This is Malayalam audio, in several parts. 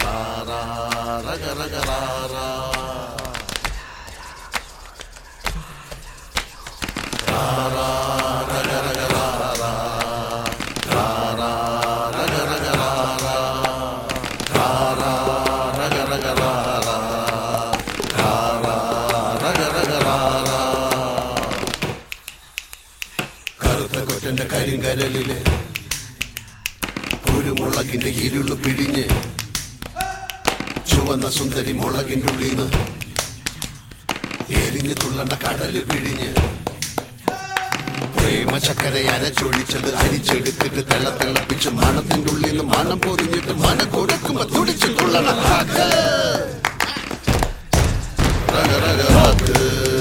കറുത്ത കൊറ്റന്റെ കരിങ്കരലില് കുരുമുളകിന്റെ ഇരുള് പിഴിഞ്ഞ് ചുവന്ന സുന്ദരി മുളകിന്റെ ഉള്ളിന്ന് എരിഞ്ഞു തുള്ളണ്ട കടല് പിഴിഞ്ഞ് പ്രേമ ചക്കര അരച്ചൊഴിച്ചത് അരിച്ചെടുത്തിട്ട് തെള്ള തിളപ്പിച്ച് മണത്തിന്റെ ഉള്ളിൽ നിന്ന് മണം പൊതിഞ്ഞിട്ട് മന കൊടുക്കുമ്പോ തുടിച്ചു തുള്ളണ ഹാക്ക്. റഗ റഗ ഹാക്ക്.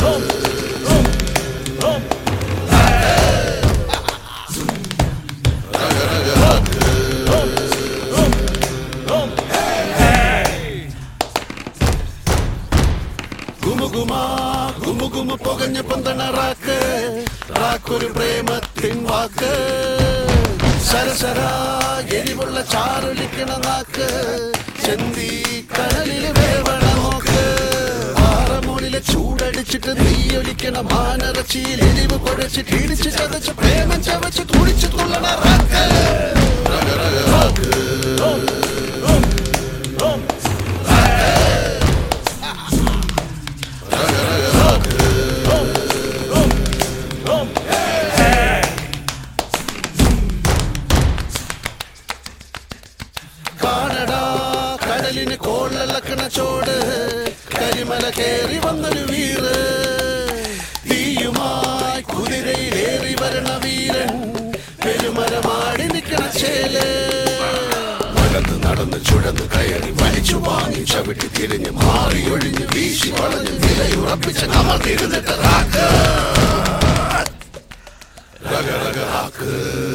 ഗുമുഗുമാ ഗുമുഗുമു പുകഞ്ഞ പന്തണ റാക്ക് റാക്കൊരു പ്രേമത്തിൻ വാക്ക് സരസര എരിവുള്ള ചാറൊലിക്കണ നാക്ക് ചെന്തി കടലിൽ വേവണ നോക്ക് പാറമൂലിലെ ചൂടടിച്ചിട്ട് തീയൊലിക്കണ മാനറച്ചിയിൽ എരിവ് കുഴച്ചിട്ട് ഇടിച്ച് ചതച്ച് പ്രേമം ചവച്ച് തുടിച്ച് തുള്ളണ റാക്ക് റഗ റഗ റാക്ക് കാണടാ കടലിന് കോളിളക്കണ ചോട് കരിമല കേറി വന്നൊരു വീറ് തീയുമായി കുതിരയിലേറി വരണ വീരൻ പെരുമരമാടി നിക്കണ ചേല് നടന്ന് നടന്ന് ചുഴന്ന് കയറി വലിച്ചു വാങ്ങി ചവിട്ടി തിരിഞ്ഞ് മാറി ഒഴിഞ്ഞ് വീശി വളഞ്ഞ് നിലയുറപ്പിച്ച് നമ്മൾ തിരുന്നിട്ട് റാക്ക് റഗ റഗ റാക്ക്